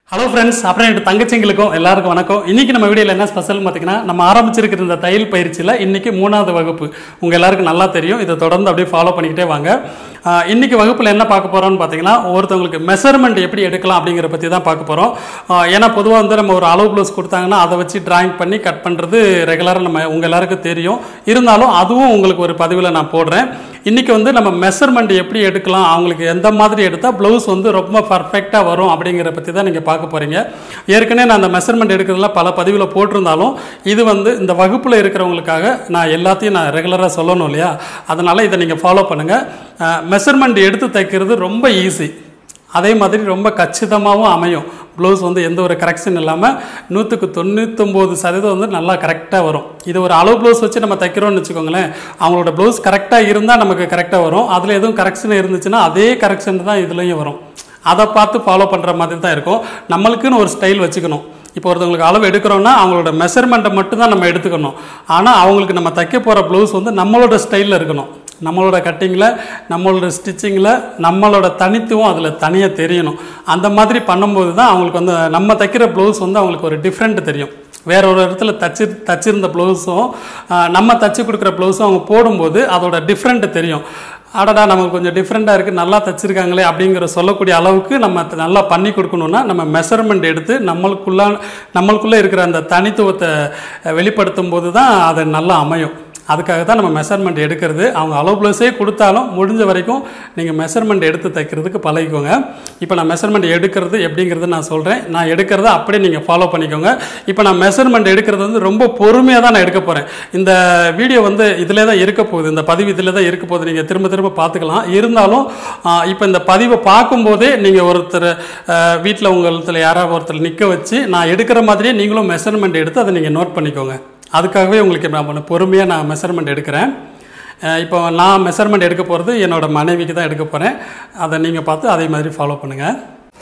hello friends அப்புறம் என் தங்கச்சிங்களுக்கும் எல்லாருக்கும் வணக்கம் இன்னைக்கு நம்ம வீடியோவில் என்ன ஸ்பெஷல் பார்த்தீங்கன்னா நம்ம ஆரம்பிச்சிருக்கிற இந்த தையல் பயிற்சியில் இன்னைக்கு மூணாவது வகுப்பு உங்கள் எல்லாருக்கும் நல்லா தெரியும் இதை தொடர்ந்து அப்படியே ஃபாலோ பண்ணிக்கிட்டே வாங்க ஆஹ் இன்னைக்கு வகுப்பில் என்ன பார்க்க போகிறோம்னு பார்த்தீங்கன்னா ஒருத்தவங்களுக்கு மெஷர்மெண்ட் எப்படி எடுக்கலாம் அப்படிங்கிற பற்றி தான் பார்க்க போகிறோம் ஏன்னா பொதுவாக வந்து நம்ம ஒரு அளவு ப்ளவுஸ் கொடுத்தாங்கன்னா அதை வச்சு டிராயிங் பண்ணி கட் பண்ணுறது ரெகுலராக நம்ம உங்கள் எல்லாருக்கும் தெரியும் இருந்தாலும் அதுவும் உங்களுக்கு ஒரு பதிவில் நான் போடுறேன் இன்றைக்கி வந்து நம்ம மெஷர்மெண்ட் எப்படி எடுக்கலாம் அவங்களுக்கு எந்த மாதிரி எடுத்தால் ப்ளவுஸ் வந்து ரொம்ப பர்ஃபெக்டாக வரும் அப்படிங்கிற பற்றி தான் நீங்கள் பார்க்க போகிறீங்க ஏற்கனவே நான் அந்த மெஷர்மெண்ட் எடுக்கிறதுல பல பதிவில் போட்டிருந்தாலும் இது வந்து இந்த வகுப்பில் இருக்கிறவங்களுக்காக நான் எல்லாத்தையும் நான் ரெகுலராக சொல்லணும் இல்லையா அதனால் இதை நீங்கள் ஃபாலோ பண்ணுங்கள் மெஷர்மெண்ட் எடுத்து தைக்கிறது ரொம்ப ஈஸி அதே மாதிரி ரொம்ப கச்சிதமாகவும் அமையும் ப்ளவுஸ் வந்து எந்த ஒரு கரெக்ஷன் இல்லாமல் நூற்றுக்கு தொண்ணூத்தொம்பது சதவீதம் வந்து நல்லா கரெக்டாக வரும் இது ஒரு அளவு ப்ளவுஸ் வச்சு நம்ம தைக்கிறோம்னு வச்சுக்கோங்களேன் அவங்களோட ப்ளவுஸ் கரெக்டாக இருந்தால் நமக்கு கரெக்டாக வரும் அதில் எதுவும் கரெக்ஷன் இருந்துச்சுன்னா அதே கரெக்ஷன் தான் இதுலேயும் வரும் அதை பார்த்து ஃபாலோ பண்ணுற மாதிரி தான் இருக்கும் நம்மளுக்குன்னு ஒரு ஸ்டைல் வச்சுக்கணும் இப்போ ஒருத்தவங்களுக்கு அளவு எடுக்கிறோன்னா அவங்களோட மெஷர்மெண்ட்டை மட்டும் தான் நம்ம எடுத்துக்கணும் ஆனால் அவங்களுக்கு நம்ம தைக்க போகிற ப்ளவுஸ் வந்து நம்மளோட ஸ்டைலில் இருக்கணும் நம்மளோட கட்டிங்கில் நம்மளோட ஸ்டிச்சிங்கில் நம்மளோட தனித்துவம் அதில் தனியாக தெரியணும் அந்த மாதிரி பண்ணும்போது தான் அவங்களுக்கு வந்து நம்ம தைக்கிற ப்ளவுஸ் வந்து அவங்களுக்கு ஒரு டிஃப்ரெண்ட் தெரியும் வேற ஒரு இடத்துல தச்சு தச்சிருந்த ப்ளவுஸும் நம்ம தச்சு கொடுக்குற ப்ளவுஸும் அவங்க போடும்போது அதோட டிஃப்ரெண்ட் தெரியும் அடடா நமக்கு கொஞ்சம் டிஃப்ரெண்ட்டாக இருக்குது நல்லா தச்சிருக்காங்களே அப்படிங்கிற சொல்லக்கூடிய அளவுக்கு நம்ம த- நல்லா பண்ணி கொடுக்கணுன்னா நம்ம மெஷர்மெண்ட் எடுத்து நம்மளுக்குள்ள நம்மளுக்குள்ளே இருக்கிற அந்த தனித்துவத்தை அஹ், வெளிப்படுத்தும் போது தான் அது நல்லா அமையும் அதுக்காக தான் நம்ம மெஷர்மெண்ட் எடுக்கிறது அவங்க அளவு ப்ளஸே கொடுத்தாலும் முடிஞ்ச வரைக்கும் நீங்கள் மெஷர்மெண்ட் எடுத்து தைக்கிறதுக்கு பழகிக்கோங்க இப்போ நான் மெஷர்மெண்ட் எடுக்கிறது எப்படிங்கிறது நான் சொல்கிறேன் நான் எடுக்கிறத அப்படியே நீங்கள் ஃபாலோ பண்ணிக்கோங்க இப்போ நான் மெஷர்மெண்ட் எடுக்கிறது வந்து ரொம்ப பொறுமையாக தான் நான் எடுக்க போகிறேன் இந்த வீடியோ வந்து இதிலே தான் இருக்க போகுது இந்த பதிவு இதில் தான் இருக்க போகுது நீங்கள் திரும்ப திரும்ப பார்த்துக்கலாம் இருந்தாலும் ஆஹ், இப்போ இந்த பதிவை பார்க்கும்போதே நீங்கள் ஒருத்தர் வீட்டில் உங்களத்தில் யாராவது ஒருத்தர் நிற்க வச்சு நான் எடுக்கிற மாதிரியே நீங்களும் மெஷர்மெண்ட் எடுத்து அதை நீங்கள் நோட் பண்ணிக்கோங்க அதுக்காகவே உங்களுக்கு நான் பொறுமையாக நான் மெஷர்மெண்ட் எடுக்கிறேன் அஹ் இப்போ நான் மெஷர்மெண்ட் எடுக்க போகிறது என்னோட மனைவிக்கு தான் எடுக்க போகிறேன் அதை நீங்கள் பார்த்து அதே மாதிரி ஃபாலோ பண்ணுங்கள்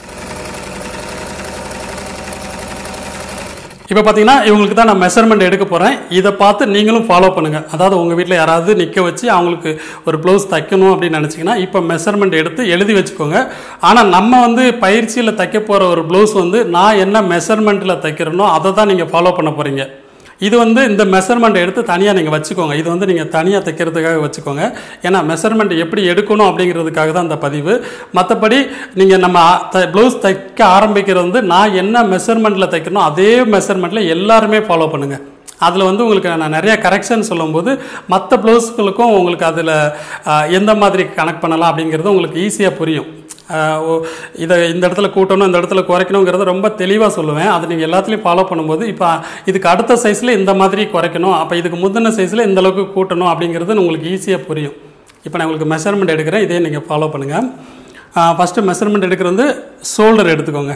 இப்போ பார்த்தீங்கன்னா இவங்களுக்கு தான் நான் மெஷர்மெண்ட் எடுக்க போகிறேன் இதை பார்த்து நீங்களும் ஃபாலோ பண்ணுங்கள் அதாவது உங்கள் வீட்டில் யாராவது நிற்க வச்சு அவங்களுக்கு ஒரு ப்ளவுஸ் தைக்கணும் அப்படின்னு நினச்சிங்கன்னா இப்போ மெஷர்மெண்ட் எடுத்து எழுதி வச்சுக்கோங்க ஆனால் நம்ம வந்து பயிற்சியில் தைக்க போகிற ஒரு ப்ளவுஸ் வந்து நான் என்ன மெஷர்மெண்ட்டில் தைக்கிறேனோ அதை தான் நீங்கள் ஃபாலோ பண்ண போகிறீங்க இது வந்து இந்த மெஷர்மெண்ட் எடுத்து தனியாக நீங்கள் வச்சுக்கோங்க இது வந்து நீங்கள் தனியாக தைக்கிறதுக்காக வச்சுக்கோங்க ஏன்னா மெஷர்மெண்ட் எப்படி எடுக்கணும் அப்படிங்கிறதுக்காக தான் இந்த பதிவு மற்றபடி நீங்கள் நம்ம ப்ளவுஸ் தைக்க ஆரம்பிக்கிறது வந்து நான் என்ன மெஷர்மெண்ட்டில் தைக்கணும் அதே மெஷர்மெண்ட்டில் எல்லாருமே ஃபாலோ பண்ணுங்கள் அதில் வந்து உங்களுக்கு நான் நிறைய கரெக்ஷன் சொல்லும்போது மற்ற ப்ளவுஸ்களுக்கும் உங்களுக்கு அதில் எந்த மாதிரி கனெக்ட் பண்ணலாம் அப்படிங்கிறது உங்களுக்கு ஈஸியாக புரியும் ஆஹ் ஓ, இதை இந்த இடத்துல கூட்டணும் இந்த இடத்துல குறைக்கணுங்கிறத ரொம்ப தெளிவாக சொல்லுவேன் அதை நீங்கள் எல்லாத்துலேயும் ஃபாலோ பண்ணும்போது இப்போ இதுக்கு அடுத்த சைஸில் இந்த மாதிரி குறைக்கணும் அப்போ இதுக்கு முந்தின சைஸில் இந்த அளவுக்கு கூட்டணும் அப்படிங்கிறது உங்களுக்கு ஈஸியாக புரியும் இப்போ நான் உங்களுக்கு மெஷர்மெண்ட் எடுக்கிறேன் இதே நீங்கள் ஃபாலோ பண்ணுங்கள் ஃபஸ்ட்டு மெஷர்மெண்ட் எடுக்கிறது வந்து ஷோல்டர் எடுத்துக்கோங்க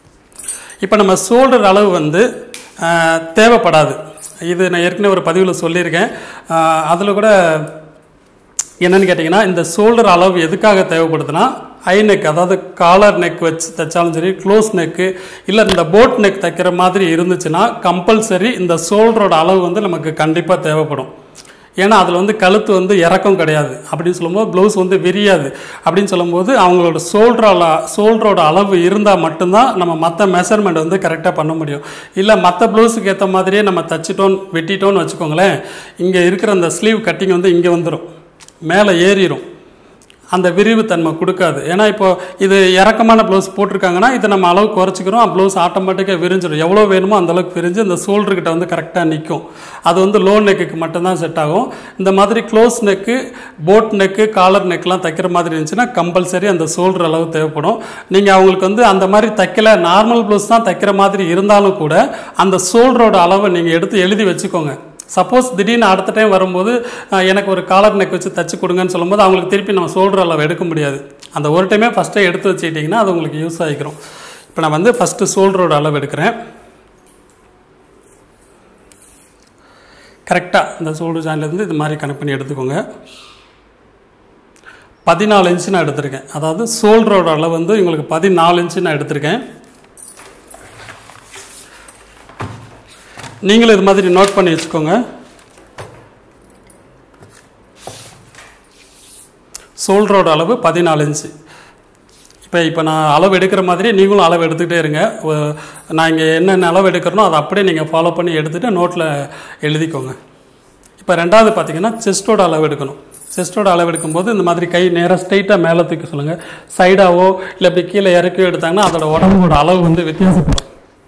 இப்போ நம்ம ஷோல்டர் அளவு வந்து ஆஹ், தேவைப்படாது இது நான் ஏற்கனவே ஒரு பதிவில் சொல்லியிருக்கேன் அதில் கூட என்னன்னு கேட்டிங்கன்னா இந்த ஷோல்டர் அளவு எதுக்காக தேவைப்படுதுன்னா ஐ நெக் அதாவது காலர் நெக் வச்சு தைச்சாலும் சரி க்ளோஸ் நெக்கு இல்லை இந்த போட் நெக் தைக்கிற மாதிரி இருந்துச்சுன்னா கம்பல்சரி இந்த ஷோல்டரோட அளவு வந்து நமக்கு கண்டிப்பாக தேவைப்படும் ஏன்னா அதில் வந்து கழுத்து வந்து இறக்கம் கிடையாது அப்படின்னு சொல்லும்போது ப்ளவுஸ் வந்து விரியாது அப்படின்னு சொல்லும்போது அவங்களோட ஷோல்டரோட ஷோல்டரோட அளவு இருந்தால் மட்டும்தான் நம்ம மற்ற மெஷர்மெண்ட் வந்து கரெக்டாக பண்ண முடியும் இல்லை மற்ற ப்ளவுஸுக்கு ஏற்ற மாதிரியே நம்ம தச்சிட்டோம் வெட்டிட்டோம்னு வச்சுக்கோங்களேன் இங்கே இருக்கிற அந்த ஸ்லீவ் கட்டிங் வந்து இங்கே வந்துடும் மேலே ஏறிடும் அந்த விரிவுத்தன்மை கொடுக்காது ஏன்னா இப்போ இது இறக்கமான ப்ளவுஸ் போட்டிருக்காங்கன்னா இதை நம்ம அளவு குறைச்சிக்கிறோம் ப்ளவுஸ் ஆட்டோமேட்டிக்காக விரிஞ்சிடும் எவ்வளோ வேணுமோ அந்த அளவுக்கு விரிஞ்சு இந்த ஷோல்டர்கிட்ட வந்து கரெக்டாக நிற்கும் அது வந்து லோ நெக்குக்கு மட்டும்தான் செட் ஆகும் இந்த மாதிரி close neck boat neck collar நெக்லாம் தைக்கிற மாதிரி இருந்துச்சுன்னா கம்பல்சரி அந்த ஷோல்டர் அளவு தேவைப்படும் நீங்கள் அவங்களுக்கு வந்து அந்த மாதிரி தைக்கல நார்மல் ப்ளவுஸ் தான் தைக்கிற மாதிரி இருந்தாலும் கூட அந்த ஷோல்டரோட அளவை நீங்கள் எடுத்து எழுதி வச்சுக்கோங்க சப்போஸ் திடீர்னு அடுத்த டைம் வரும்போது அஹ், எனக்கு ஒரு காலர் நெக் வச்சு தச்சு கொடுங்கன்னு சொல்லும்போது அவங்களுக்கு திருப்பி நம்ம ஷோல்டர் அளவு எடுக்க முடியாது அந்த ஒரு டைமே ஃபஸ்ட்டே எடுத்து வச்சுக்கிட்டிங்கன்னா அது உங்களுக்கு யூஸ் ஆகிக்கிறோம் இப்போ நான் வந்து ஃபஸ்ட்டு ஷோல்டரோட அளவு எடுக்கிறேன் கரெக்டாக இந்த ஷோல்டர் ஜாயின்லேருந்து இது மாதிரி கனெக்ட் பண்ணி எடுத்துக்கோங்க பதினாலு இன்ச்சு நான் எடுத்திருக்கேன் அதாவது ஷோல்டரோட அளவு வந்து உங்களுக்கு பதினாலு இன்ச்சு நான் எடுத்திருக்கேன் நீங்களும் இது மாதிரி நோட் பண்ணி வச்சுக்கோங்க ஷோல்டரோட அளவு பதினாலு இன்ச்சு இப்போ இப்போ இப்போ நான் அளவு எடுக்கிற மாதிரி நீங்களும் அளவு எடுத்துக்கிட்டே இருங்க ஒ- நான் இங்கே என்னென்ன அளவு எடுக்கிறனோ அதை அப்படியே நீங்கள் ஃபாலோ பண்ணி எடுத்துகிட்டு நோட்டில் எழுதிக்கோங்க இப்போ ரெண்டாவது பார்த்தீங்கன்னா செஸ்டோட அளவு எடுக்கணும் செஸ்டோட அளவு எடுக்கும்போது இந்த மாதிரி கை நேராக ஸ்ட்ரைட்டாக மேலே தூக்கி சொல்லுங்கள் சைடாவோ இல்லை இப்படி கீழே இறக்கியோ எடுத்தாங்கன்னா அதோட உடம்போட அளவு வந்து வித்தியாசப்படும்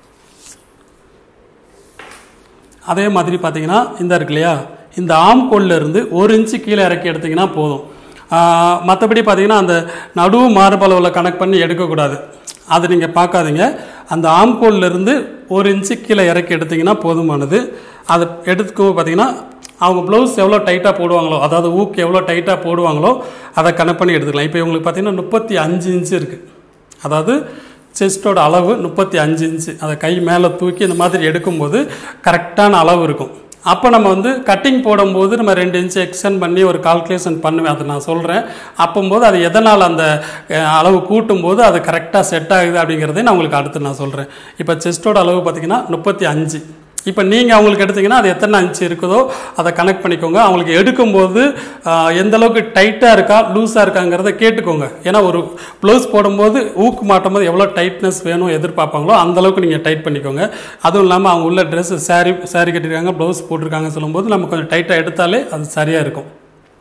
அதே மாதிரி பார்த்தீங்கன்னா இந்த இருக்கு இல்லையா இந்த ஆம்கோல்ல இருந்து ஒரு இன்ச்சு கீழே இறக்கி எடுத்தீங்கன்னா போதும் மற்றபடி பார்த்தீங்கன்னா அந்த நடுவு மார்பளவில் கனெக்ட் பண்ணி எடுக்கக்கூடாது அது நீங்கள் பார்க்காதீங்க அந்த ஆம்கோல்ல இருந்து ஒரு இன்ச்சு கீழே இறக்கி எடுத்தீங்கன்னா போதுமானது அது எடுத்துக்கும் பார்த்தீங்கன்னா அவங்க ப்ளவுஸ் எவ்வளோ டைட்டாக போடுவாங்களோ அதாவது ஊக்கு எவ்வளோ டைட்டாக போடுவாங்களோ அதை கனெக்ட் பண்ணி எடுத்துக்கலாம் இப்போ இவங்களுக்கு பார்த்தீங்கன்னா முப்பத்தி அஞ்சு இன்ச்சு இருக்குது அதாவது செஸ்டோட அளவு முப்பத்தி அஞ்சு இன்ச்சு அதை கை மேலே தூக்கி இந்த மாதிரி எடுக்கும்போது கரெக்டான அளவு இருக்கும் அப்போ நம்ம வந்து கட்டிங் போடும்போது நம்ம ரெண்டு இன்ச்சு எக்ஸ்டெண்ட் பண்ணி ஒரு கால்குலேஷன் பண்ணுவேன் அதை நான் சொல்கிறேன் அப்போம்போது அது எதனால் அந்த அஹ், அளவு கூட்டும்போது அது கரெக்டாக செட் ஆகுது அப்படிங்கிறதையும் நான் உங்களுக்கு அடுத்து நான் சொல்கிறேன் இப்போ செஸ்டோட அளவு பார்த்தீங்கன்னா முப்பத்தி அஞ்சு இப்போ நீங்கள் அவங்களுக்கு எடுத்தீங்கன்னா அது எத்தனை அஞ்சு இருக்குதோ அதை கனெக்ட் பண்ணிக்கோங்க அவங்களுக்கு எடுக்கும்போது ஆஹ், எந்த அளவுக்கு டைட்டாக இருக்கா லூஸாக இருக்காங்கிறத கேட்டுக்கோங்க ஏன்னா ஒரு ப்ளவுஸ் போடும்போது ஊக்கு மாட்டும் போது எவ்வளோ டைட்னஸ் வேணும் எதிர்பார்ப்பாங்களோ அந்த அளவுக்கு நீங்கள் டைட் பண்ணிக்கோங்க அதுவும் இல்லாமல் அவங்க உள்ள ட்ரெஸ் saree saree கட்டியிருக்காங்க ப்ளவுஸ் போட்டிருக்காங்க சொல்லும்போது நம்ம கொஞ்சம் டைட்டாக எடுத்தாலே அது சரியாக இருக்கும்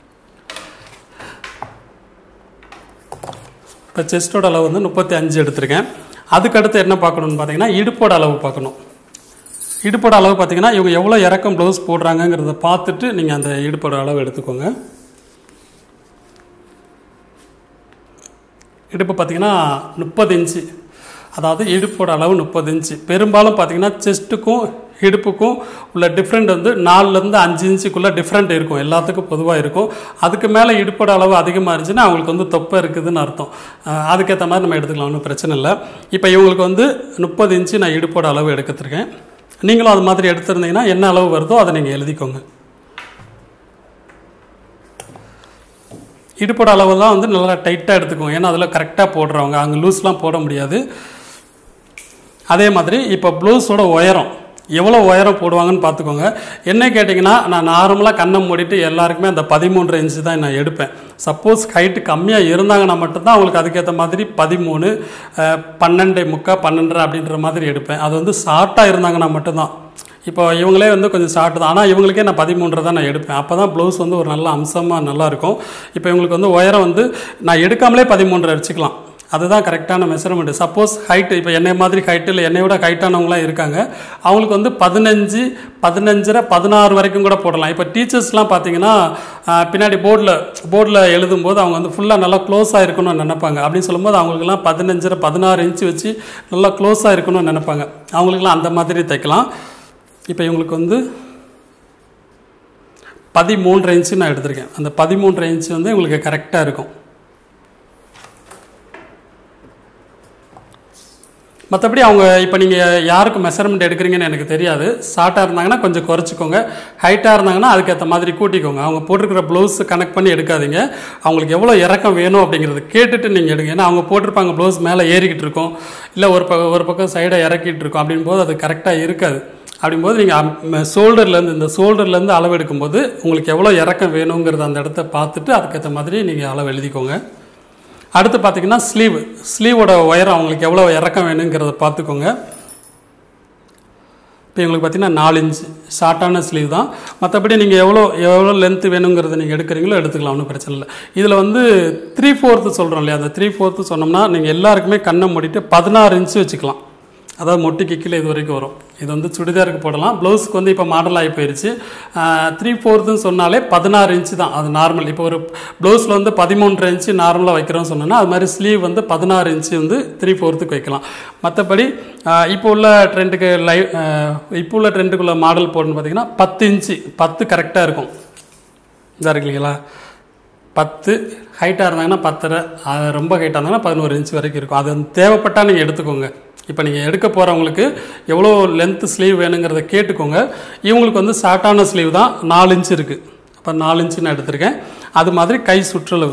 இப்போ செஸ்டோட அளவு வந்து முப்பத்தி அஞ்சு எடுத்திருக்கேன் அதுக்கடுத்து என்ன பார்க்கணும்னு பார்த்தீங்கன்னா இடுப்போட அளவு பார்க்கணும் இடுப்போட அளவு பார்த்தீங்கன்னா இவங்க எவ்வளோ இறக்கம் ப்ளவுஸ் போடுறாங்கங்கிறத பார்த்துட்டு நீங்கள் அந்த இடுப்போட அளவு எடுத்துக்கோங்க இடுப்பு பார்த்தீங்கன்னா முப்பது இன்ச்சு அதாவது இடுப்போட அளவு முப்பது இன்ச்சு பெரும்பாலும் பார்த்தீங்கன்னா செஸ்ட்டுக்கும் இடுப்புக்கும் உள்ள டிஃப்ரெண்ட் வந்து நாலுலேருந்து அஞ்சு இன்ச்சுக்குள்ளே டிஃப்ரெண்ட் இருக்கும் எல்லாத்துக்கும் பொதுவாக இருக்கும் அதுக்கு மேலே இடுப்போட அளவு அதிகமாக இருந்துச்சுன்னா அவங்களுக்கு வந்து தொப்பை இருக்குதுன்னு அர்த்தம் அஹ் அதுக்கேற்ற மாதிரி நம்ம எடுத்துக்கலாம் ஒன்றும் பிரச்சனை இல்லை இப்போ இவங்களுக்கு வந்து முப்பது இன்ச்சு நான் இடுப்போட அளவு எடுத்துருக்கேன் நீங்களும் அது மாதிரி எடுத்திருந்தீங்கன்னா என்ன அளவு வருதோ அதை நீங்கள் எழுதிக்கோங்க இடுப்போட அளவு தான் வந்து நல்லா டைட்டாக எடுத்துக்கோங்க ஏன்னா அதில் கரெக்டாக போடுறவங்க அங்கே லூஸ்லாம் போட முடியாது அதே மாதிரி இப்போ ப்ளவுஸோட உயரம் எவ்வளோ உயரம் போடுவாங்கன்னு பார்த்துக்கோங்க என்ன கேட்டிங்கன்னா நான் நார்மலாக கண்ணை மூடிட்டு எல்லாருக்குமே அந்த பதிமூன்று இன்ச்சு தான் நான் எடுப்பேன் சப்போஸ் ஹைட்டு கம்மியாக இருந்தாங்கன்னா மட்டும்தான் அவங்களுக்கு அதுக்கேற்ற மாதிரி பதிமூணு அஹ், பன்னெண்டே முக்கா பன்னெண்டரை அப்படின்ற மாதிரி எடுப்பேன் அது வந்து ஷார்ட்டாக இருந்தாங்கன்னா மட்டும்தான் இப்போ இவங்களே வந்து கொஞ்சம் ஷார்ட் தான் ஆனால் இவங்களுக்கே நான் பதிமூன்றரை தான் நான் எடுப்பேன் அப்போ தான் ப்ளவுஸ் வந்து ஒரு நல்ல அம்சமாக நல்லாயிருக்கும் இப்போ இவங்களுக்கு வந்து உயரம் வந்து நான் எடுக்காமலே பதிமூன்றரை வச்சுக்கலாம் அதுதான் கரெக்டான மெஷர்மெண்ட் சப்போஸ் ஹைட் இப்போ என்னை மாதிரி ஹைட்டு இல்லை என்னை விட ஹைட்டானவங்களாம் இருக்காங்க அவங்களுக்கு வந்து பதினஞ்சு பதினஞ்சரை பதினாறு வரைக்கும் கூட போடலாம் இப்போ டீச்சர்ஸ்லாம் பார்த்தீங்கன்னா ஆஹ், பின்னாடி போர்டில் போர்டில் எழுதும்போது அவங்க வந்து ஃபுல்லாக நல்லா க்ளோஸாக இருக்கணும்னு நினைப்பாங்க அப்படின்னு சொல்லும்போது அவங்களுக்குலாம் பதினஞ்சரை பதினாறு இன்ச்சு வச்சு நல்லா க்ளோஸாக இருக்கணும்னு நினைப்பாங்க அவங்களுக்குலாம் அந்த மாதிரி தைக்கலாம் இப்போ இவங்களுக்கு வந்து பதிமூன்றரை இன்ச்சு நான் எடுத்திருக்கேன் அந்த பதிமூன்றரை இன்ச்சு வந்து இவங்களுக்கு கரெக்டாக இருக்கும் மற்றபடி அவங்க இப்போ நீங்கள் யாருக்கு மெஷர்மெண்ட் எடுக்கிறீங்கன்னு எனக்கு தெரியாது ஷார்ட்டாக இருந்தாங்கன்னா கொஞ்சம் குறைச்சிக்கோங்க ஹைட்டாக இருந்தாங்கன்னா அதுக்கேற்ற மாதிரி கூட்டிக்கோங்க அவங்க போட்டிருக்கிற ப்ளவுஸ் கனெக்ட் பண்ணி எடுக்காதீங்க அவங்களுக்கு எவ்வளோ இறக்கம் வேணும் அப்படிங்கிறது கேட்டுட்டு நீங்கள் எடுங்க ஏன்னா அவங்க போட்டிருப்பாங்க ப்ளவுஸ் மேலே ஏறிக்கிட்டு இருக்கும் இல்லை ஒரு பக்கம் ஒரு பக்கம் சைடை இறக்கிட்டு இருக்கும் அப்படின் போது அது கரெக்டாக இருக்காது அப்படிங்கும்போது நீங்கள் ஷோல்டர்லேருந்து இந்த ஷோல்டர்லேருந்து அளவு எடுக்கும்போது உங்களுக்கு எவ்வளோ இறக்கம் வேணுங்கிறத அந்த இடத்த பார்த்துட்டு அதுக்கேற்ற மாதிரி நீங்கள் அளவு எழுதிக்கோங்க அடுத்து பார்த்தீங்கன்னா ஸ்லீவ் ஸ்லீவோட உயரம் அவங்களுக்கு எவ்வளோ இறக்கம் வேணுங்கிறத பார்த்துக்கோங்க இப்போ எங்களுக்கு பார்த்தீங்கன்னா நாலு இன்ச்சு ஷார்ட்டான ஸ்லீவ் தான் மற்றபடி நீங்கள் எவ்வளோ எவ்வளோ லென்த்து வேணுங்கிறத நீங்கள் எடுக்கிறீங்களோ எடுத்துக்கலாம் ஒன்றும் பிரச்சனை இல்லை இதில் வந்து த்ரீ ஃபோர்த்து சொல்கிறோம் இல்லையா அந்த த்ரீ ஃபோர்த்து சொன்னோம்னா நீங்கள் எல்லாருக்குமே கண்ணை மூடிட்டு பதினாறு இன்ச்சு வச்சுக்கலாம் அதாவது மொட்டிக்கு கீழே இது வரைக்கும் வரும் இது வந்து சுடிதாருக்கு போடலாம் ப்ளவுஸ்க்கு வந்து இப்போ மாடல் ஆகி போயிடுச்சு த்ரீ ஃபோர்த்துன்னு சொன்னாலே பதினாறு இன்ச்சு தான் அது நார்மல் இப்போ ஒரு ப்ளவுஸில் வந்து பதிமூன்று இன்ச்சு நார்மலாக வைக்கிறோம்னு சொன்னோன்னா அது மாதிரி ஸ்லீவ் வந்து பதினாறு இன்ச்சு வந்து த்ரீ ஃபோர்த்துக்கு வைக்கலாம் மற்றபடி இப்போ உள்ள ட்ரெண்டுக்கு லைவ் இப்போ உள்ள ட்ரெண்டுக்குள்ள மாடல் போடணும்னு பார்த்தீங்கன்னா பத்து இன்ச்சு பத்து கரெக்டாக இருக்கும் இதாக இருக்கு இல்லைங்களா பத்து ஹைட்டாக இருந்தாங்கன்னா பத்தரை அது ரொம்ப ஹைட்டாக இருந்தாங்கன்னா பதினோரு இன்ச் வரைக்கும் இருக்கும் அது வந்து தேவைப்பட்டால் நீங்கள் எடுத்துக்கோங்க இப்போ நீங்கள் எடுக்க போகிறவங்களுக்கு எவ்வளோ லென்த் ஸ்லீவ் வேணுங்கிறத கேட்டுக்கோங்க இவங்களுக்கு வந்து ஷார்ட்டான ஸ்லீவ் தான் நாலு இன்ச் இருக்குது அப்போ நாலு இன்ச்சு நான் எடுத்திருக்கேன் அது மாதிரி கை சுற்றளவு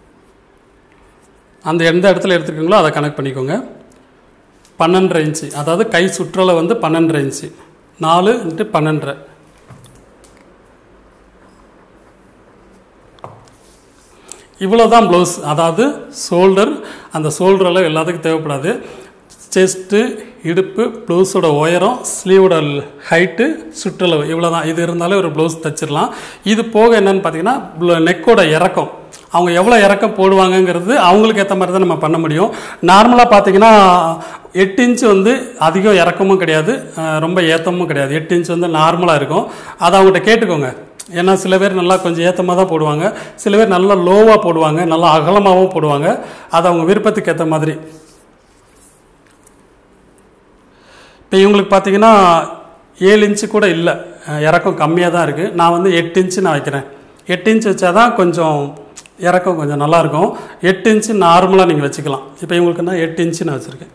அந்த எந்த இடத்துல எடுத்துருக்கீங்களோ அதை கனெக்ட் பண்ணிக்கோங்க பன்னெண்டரை இன்ச்சு அதாவது கை சுற்றளவு வந்து பன்னெண்டரை இன்ச்சு நாலு இன்ட்டு பன்னெண்டரை இவ்வளோ தான் ப்ளவுஸ் அதாவது ஷோல்டர் அந்த ஷோல்டர் அளவு எல்லாத்துக்கும் தேவைப்படாது செஸ்ட்டு இடுப்பு ப்ளவுஸோட உயரம் ஸ்லீவோட ஹைட்டு சுற்றளவு இவ்வளோ தான் இது இருந்தாலே ஒரு ப்ளவுஸ் தச்சிடலாம் இது போக என்னன்னு பார்த்தீங்கன்னா நெக்கோட இறக்கம் அவங்க எவ்வளோ இறக்கம் போடுவாங்கங்கிறது அவங்களுக்கு ஏற்ற மாதிரி தான் நம்ம பண்ண முடியும் நார்மலாக பார்த்தீங்கன்னா எட்டு இன்ச் வந்து அதிகம் இறக்கமும் கிடையாது அஹ் ரொம்ப ஏற்றமும் கிடையாது எட்டு இன்ச் வந்து நார்மலாக இருக்கும் அதை அவங்ககிட்ட கேட்டுக்கோங்க ஏன்னா சில பேர் நல்லா கொஞ்சம் ஏற்றமாக தான் போடுவாங்க சில பேர் நல்லா லோவாக போடுவாங்க நல்லா அகலமாகவும் போடுவாங்க அது அவங்க விருப்பத்துக்கு ஏற்ற மாதிரி இப்போ இவங்களுக்கு பார்த்தீங்கன்னா ஏழு இன்ச்சு கூட இல்லை அஹ் இறக்கம் கம்மியாக தான் இருக்குது நான் வந்து எட்டு இன்ச்சு நான் வைக்கிறேன் எட்டு இன்ச் வச்சா தான் கொஞ்சம் இறக்கம் கொஞ்சம் நல்லாயிருக்கும் எட்டு இன்ச்சு நார்மலாக நீங்கள் வச்சுக்கலாம் இப்போ இவங்களுக்கு நான் எட்டு இன்ச்சு நான் வச்சுருக்கேன்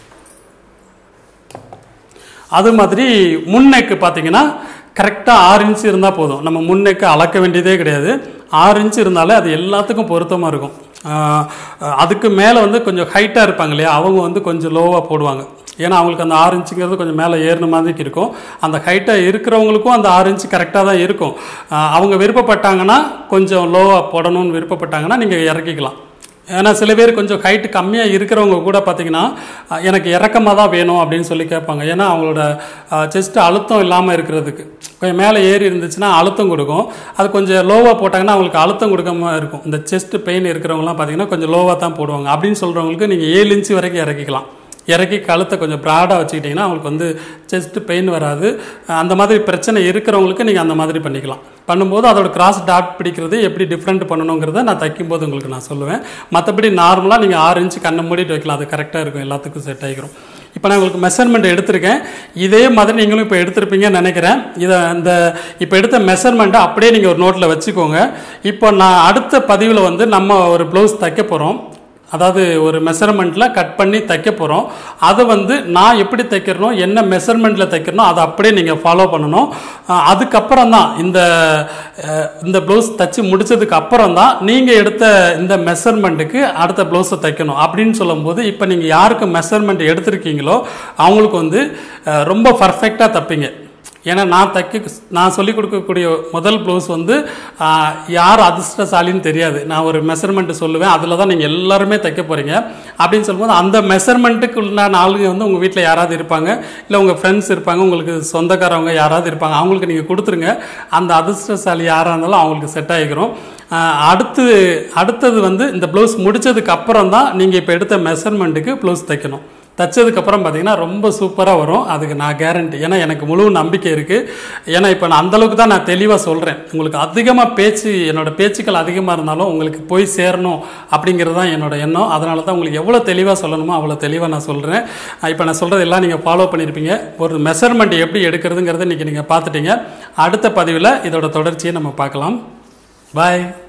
அது மாதிரி முன்னெக்கு பார்த்தீங்கன்னா கரெக்டாக ஆறு இன்ச்சு இருந்தால் போதும் நம்ம முன்னெக்கு அளக்க வேண்டியதே கிடையாது ஆறு இன்ச்சு இருந்தாலே அது எல்லாத்துக்கும் பொருத்தமாக இருக்கும் ஆஹ் அதுக்கு மேலே வந்து கொஞ்சம் ஹைட்டாக இருப்பாங்க இல்லையா அவங்க வந்து கொஞ்சம் லோவாக போடுவாங்க ஏன்னா அவங்களுக்கு அந்த ஆறு இன்ச்சுங்கிறது கொஞ்சம் மேலே ஏறின மாதிரி இருக்கும் அந்த ஹைட்டாக இருக்கிறவங்களுக்கும் அந்த ஆறு இன்ச்சு கரெக்டாக தான் இருக்கும் ஆஹ் அவங்க விருப்பப்பட்டாங்கன்னா கொஞ்சம் லோவாக போடணும்னு விருப்பப்பட்டாங்கன்னா நீங்கள் இறக்கிக்கலாம் ஏன்னா சில பேர் கொஞ்சம் ஹைட்டு கம்மியாக இருக்கிறவங்க கூட பார்த்தீங்கன்னா அஹ், எனக்கு இறக்கமாக தான் வேணும் அப்படின்னு சொல்லி கேட்பாங்க ஏன்னா அவங்களோட செஸ்ட் அழுத்தம் இல்லாமல் இருக்கிறதுக்கு கொஞ்சம் மேலே ஏறி இருந்துச்சுன்னா அழுத்தம் கொடுக்கும் அது கொஞ்சம் லோவாக போட்டாங்கன்னா அவங்களுக்கு அழுத்தம் கொடுக்காம இருக்கும் இந்த செஸ்ட் பெயின் இருக்கிறவங்கலாம் பார்த்தீங்கன்னா கொஞ்சம் லோவாக தான் போடுவாங்க அப்படின்னு சொல்கிறவங்களுக்கு நீங்கள் ஏழு இன்ச்சு வரைக்கும் இறக்கிக்கலாம் இறக்கி கழுத்தை கொஞ்சம் ப்ராடாக வச்சுக்கிட்டிங்கன்னா அவங்களுக்கு வந்து செஸ்ட் பெயின் வராது அந்த மாதிரி பிரச்சனை இருக்கிறவங்களுக்கு நீங்கள் அந்த மாதிரி பண்ணிக்கலாம் பண்ணும்போது அதோட கிராஸ் டாட் பிடிக்கிறது எப்படி டிஃப்ரெண்ட் பண்ணணுங்கிறத நான் தைக்கும்போது உங்களுக்கு நான் சொல்லுவேன் மற்றபடி நார்மலாக நீங்கள் ஆறு இன்ச்சு கண்ணை மூடிட்டு வைக்கலாம் அது கரெக்டாக இருக்கும் எல்லாத்துக்கும் செட் ஆகிக்கிறோம் இப்போ நான் உங்களுக்கு மெஷர்மெண்ட் எடுத்திருக்கேன் இதே மாதிரி நீங்களும் இப்போ எடுத்திருப்பீங்கன்னு நினைக்கிறேன் இதை அந்த இப்போ எடுத்த மெஷர்மெண்ட்டை அப்படியே நீங்கள் ஒரு நோட்டில் வச்சுக்கோங்க இப்போ நான் அடுத்த பதிவில் வந்து நம்ம ஒரு ப்ளவுஸ் தைக்க போகிறோம் அதாவது ஒரு மெஷர்மெண்ட்டில் கட் பண்ணி தைக்க போகிறோம் அதை வந்து நான் எப்படி தைக்கிறனோ என்ன மெஷர்மெண்ட்டில் தைக்கிறனோ அதை அப்படியே நீங்கள் ஃபாலோ பண்ணணும் அஹ் அதுக்கப்புறம் தான் இந்த அஹ் இந்த ப்ளவுஸ் தைச்சு முடிச்சதுக்கு அப்புறம் தான் நீங்கள் எடுத்த இந்த மெஷர்மெண்ட்டுக்கு அடுத்த ப்ளவுஸை தைக்கணும் அப்படின்னு சொல்லும்போது இப்போ நீங்கள் யாருக்கு மெஷர்மெண்ட் எடுத்திருக்கீங்களோ அவங்களுக்கு வந்து அஹ் ரொம்ப பர்ஃபெக்டாக தைப்பீங்க ஏன்னா நான் தைக்க நான் சொல்லிக் கொடுக்கக்கூடிய முதல் ப்ளவுஸ் வந்து ஆஹ், யார் அதிர்ஷ்டசாலின்னு தெரியாது நான் ஒரு மெஷர்மெண்ட் சொல்லுவேன் அதில் தான் நீங்கள் எல்லாருமே தைக்க போகிறீங்க அப்படின்னு சொல்லும்போது அந்த மெஷர்மெண்ட்டுக்கு உண்டான ஆளுங்க வந்து உங்கள் வீட்டில் யாராவது இருப்பாங்க இல்லை உங்கள் ஃப்ரெண்ட்ஸ் இருப்பாங்க உங்களுக்கு சொந்தக்காரவங்க யாராவது இருப்பாங்க அவங்களுக்கு நீங்கள் கொடுத்துருங்க அந்த அதிர்ஷ்டசாலி யாராக இருந்தாலும் அவங்களுக்கு செட் ஆகிக்கிறோம் ஆஹ், அடுத்து அடுத்தது வந்து இந்த ப்ளவுஸ் முடிச்சதுக்கு அப்புறம் தான் நீங்கள் இப்போ எடுத்த மெஷர்மெண்ட்டுக்கு ப்ளவுஸ் தைக்கணும் தைச்சதுக்கப்புறம் பார்த்தீங்கன்னா ரொம்ப சூப்பராக வரும் அதுக்கு நான் கேரண்டி ஏன்னா எனக்கு முழு நம்பிக்கை இருக்குது ஏன்னா இப்போ நான் அந்தளவுக்கு தான் நான் தெளிவாக சொல்கிறேன் உங்களுக்கு அதிகமாக பேச்சு என்னோட பேச்சுக்கள் அதிகமாக இருந்தாலும் உங்களுக்கு போய் சேரணும் அப்படிங்கிறது தான் என்னோட எண்ணம் அதனால தான் உங்களுக்கு எவ்வளோ தெளிவாக சொல்லணுமோ அவ்வளோ தெளிவாக நான் சொல்கிறேன் இப்போ நான் சொல்கிறது எல்லாம் நீங்கள் ஃபாலோ பண்ணியிருப்பீங்க ஒரு மெஷர்மெண்ட் எப்படி எடுக்கிறதுங்கிறத இன்றைக்கி நீங்கள் பார்த்துட்டீங்க அடுத்த பதிவில் இதோட தொடர்ச்சியை நம்ம பார்க்கலாம் பாய்